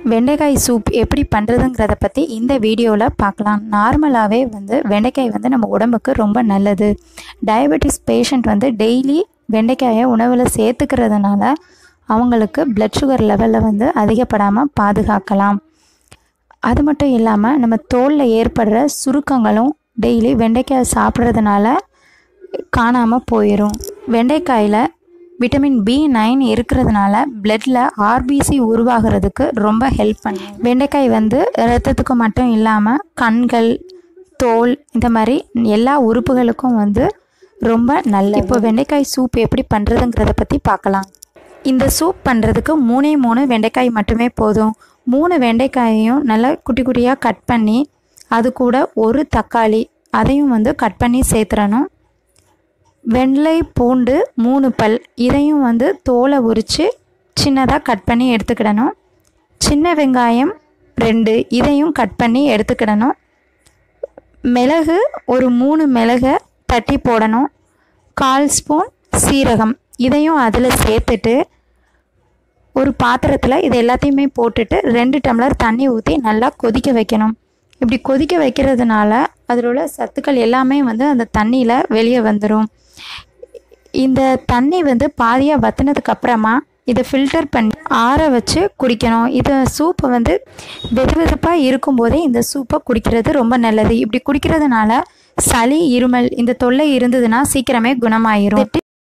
வெண்டைக்காய் சூப் எப்படி பண்ணுறதுங்கிறத பற்றி இந்த வீடியோவில் பார்க்கலாம் நார்மலாகவே வந்து வெண்டைக்காய் வந்து நம்ம உடம்புக்கு ரொம்ப நல்லது டயபெட்டிஸ் பேஷண்ட் வந்து டெய்லி வெண்டைக்காயை உணவில் சேர்த்துக்கிறதுனால அவங்களுக்கு பிளட் சுகர் லெவலில் வந்து அதிகப்படாமல் பாதுகாக்கலாம் அது மட்டும் இல்லாமல் நம்ம தோலில் ஏற்படுற சுருக்கங்களும் டெய்லி வெண்டைக்காய் சாப்பிட்றதுனால காணாமல் போயிடும் வெண்டைக்காயில் விட்டமின் பி நைன் இருக்கிறதுனால பிளட்டில் ஆர்பிசி உருவாகிறதுக்கு ரொம்ப ஹெல்ப் பண்ணும் வெண்டைக்காய் வந்து ரத்தத்துக்கு மட்டும் இல்லாமல் கண்கள் தோல் இந்த மாதிரி எல்லா உறுப்புகளுக்கும் வந்து ரொம்ப நல்ல இப்போ வெண்டைக்காய் சூப் எப்படி பண்ணுறதுங்கிறத பற்றி பார்க்கலாம் இந்த சூப் பண்ணுறதுக்கு மூணே மூணு வெண்டைக்காய் மட்டுமே போதும் மூணு வெண்டைக்காயையும் நல்லா குட்டி குட்டியாக கட் பண்ணி அது கூட ஒரு தக்காளி அதையும் வந்து கட் பண்ணி சேர்த்துறணும் வெள்ளை பூண்டு மூணு பல் இதையும் வந்து தோலை உரித்து சின்னதாக கட் பண்ணி எடுத்துக்கிடணும் சின்ன வெங்காயம் ரெண்டு இதையும் கட் பண்ணி எடுத்துக்கிடணும் மிளகு ஒரு மூணு மிளகை தட்டி போடணும் கால் ஸ்பூன் சீரகம் இதையும் அதில் சேர்த்துட்டு ஒரு பாத்திரத்தில் இது எல்லாத்தையுமே போட்டுட்டு ரெண்டு டம்ளர் தண்ணி ஊற்றி நல்லா கொதிக்க வைக்கணும் இப்படி கொதிக்க வைக்கிறதுனால அதில் உள்ள சத்துக்கள் எல்லாமே வந்து அந்த தண்ணியில் வெளியே வந்துடும் இந்த தண்ணி வந்து பாதியாக வற்றினதுக்கு அப்புறமா இதை ஃபில்டர் பண்ணி ஆற வச்சு குடிக்கணும் இது சூப்பை வந்து வெது வெதுப்பாக இருக்கும்போதே இந்த சூப்பை குடிக்கிறது ரொம்ப நல்லது இப்படி குடிக்கிறதுனால சளி இருமல் இந்த தொல்லை இருந்ததுன்னா சீக்கிரமே குணமாயிரும்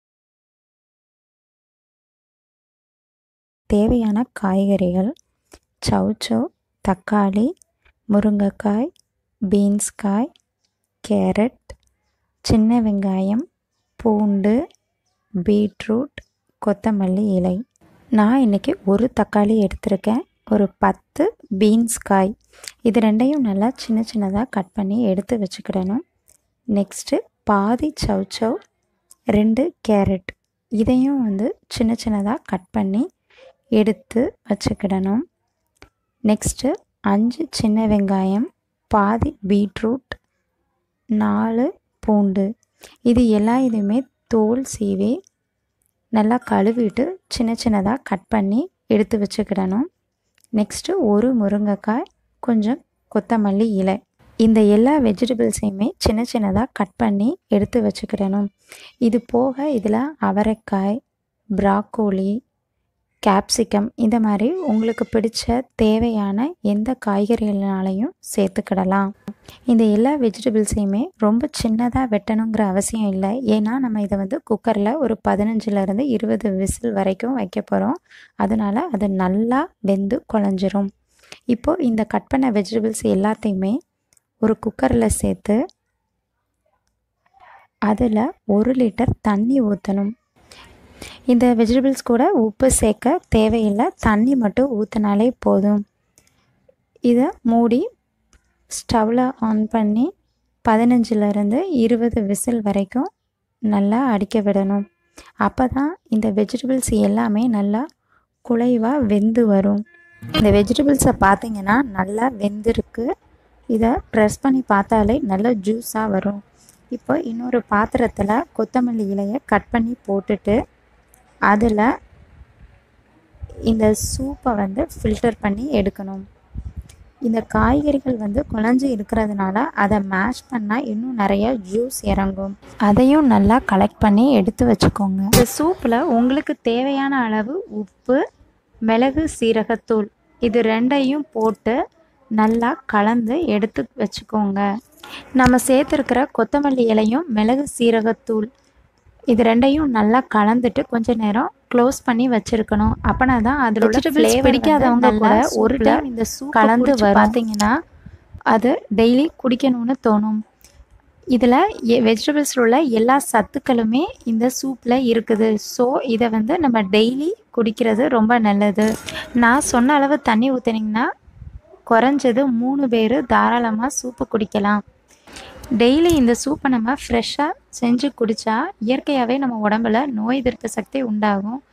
தேவையான காய்கறிகள் சவுச்சோ தக்காளி முருங்கைக்காய் பீன்ஸ் காய் கேரட் சின்ன வெங்காயம் பூண்டு பீட்ரூட் கொத்தமல்லி இலை நான் இன்றைக்கி ஒரு தக்காளி எடுத்திருக்கேன் ஒரு பத்து பீன்ஸ் காய் இது ரெண்டையும் நல்லா சின்ன சின்னதாக கட் பண்ணி எடுத்து வச்சுக்கிடணும் நெக்ஸ்ட்டு பாதி சவுச்சவ் ரெண்டு கேரட் இதையும் வந்து சின்ன சின்னதாக கட் பண்ணி எடுத்து வச்சுக்கிடணும் நெக்ஸ்ட்டு அஞ்சு சின்ன வெங்காயம் பாதி பீட்ரூட் நாலு பூண்டு இது எல்லா இதுவுமே தோல் சீவி நல்லா கழுவிட்டு சின்ன சின்னதாக கட் பண்ணி எடுத்து வச்சுக்கிடணும் நெக்ஸ்ட்டு ஒரு முருங்கைக்காய் கொஞ்சம் கொத்தமல்லி இலை இந்த எல்லா வெஜிடபிள்ஸையுமே சின்ன சின்னதாக கட் பண்ணி எடுத்து வச்சுக்கிடணும் இது போக இதில் அவரைக்காய் ப்ராக்கோலி கேப்சிகம் இந்த மாதிரி உங்களுக்கு பிடிச்ச தேவையான எந்த காய்கறிகள்னாலையும் சேர்த்துக்கிடலாம் இந்த எல்லா வெஜிடபிள்ஸையுமே ரொம்ப சின்னதாக வெட்டணுங்கிற அவசியம் இல்லை ஏன்னா நம்ம இதை வந்து குக்கரில் ஒரு பதினஞ்சுலேருந்து இருபது விசில் வரைக்கும் வைக்க போகிறோம் அதனால் அது நல்லா வெந்து குழஞ்சிரும் இப்போது இந்த கட் பண்ண வெஜிடபிள்ஸ் எல்லாத்தையுமே ஒரு குக்கரில் சேர்த்து அதில் ஒரு லிட்டர் தண்ணி ஊற்றணும் இந்த வெஜிடபிள்ஸ் கூட உப்பு சேர்க்க தேவையில்லை தண்ணி மட்டும் ஊற்றினாலே போதும் இதை மூடி ஸ்டவ்வில் ஆன் பண்ணி பதினஞ்சுலேருந்து இருபது விசில் வரைக்கும் நல்லா அடிக்க விடணும் அப்போ தான் இந்த வெஜிடபிள்ஸ் எல்லாமே நல்லா குலைவாக வெந்து வரும் இந்த வெஜிடபிள்ஸை பார்த்தீங்கன்னா நல்லா வெந்திருக்கு இதை ப்ரெஸ் பண்ணி பார்த்தாலே நல்லா ஜூஸாக வரும் இப்போ இன்னொரு பாத்திரத்தில் கொத்தமல்லி இலையை கட் பண்ணி போட்டுட்டு அதில் இந்த சூப்பை வந்து ஃபில்டர் பண்ணி எடுக்கணும் இந்த காய்கறிகள் வந்து குழஞ்சி இருக்கிறதுனால அதை மேஷ் பண்ணால் இன்னும் நிறைய ஜூஸ் இறங்கும் அதையும் நல்லா கலெக்ட் பண்ணி எடுத்து வச்சுக்கோங்க இந்த சூப்பில் உங்களுக்கு தேவையான அளவு உப்பு மிளகு சீரகத்தூள் இது ரெண்டையும் போட்டு நல்லா கலந்து எடுத்து வச்சுக்கோங்க நம்ம சேர்த்துருக்கிற கொத்தமல்லி இலையும் மிளகு சீரகத்தூள் இது ரெண்டையும் நல்லா கலந்துட்டு கொஞ்ச நேரம் க்ளோஸ் பண்ணி வச்சிருக்கணும் அப்பனா தான் அதில் உள்ள பிடிக்காதவங்க கூட ஒரு டைம் இந்த சூப் கலந்து பார்த்தீங்கன்னா அது டெய்லி குடிக்கணும்னு தோணும் இதில் வெஜிடபிள்ஸில் உள்ள எல்லா சத்துக்களுமே இந்த சூப்பில் இருக்குது ஸோ இதை வந்து நம்ம டெய்லி குடிக்கிறது ரொம்ப நல்லது நான் சொன்ன அளவு தண்ணி ஊற்றுனீங்கன்னா குறைஞ்சது மூணு பேர் தாராளமாக சூப்பு குடிக்கலாம் டெய்லி இந்த சூப்பை நம்ம ஃப்ரெஷ்ஷாக செஞ்சு குடித்தா இயற்கையாகவே நம்ம உடம்புல நோய் எதிர்ப்பு சக்தி உண்டாகும்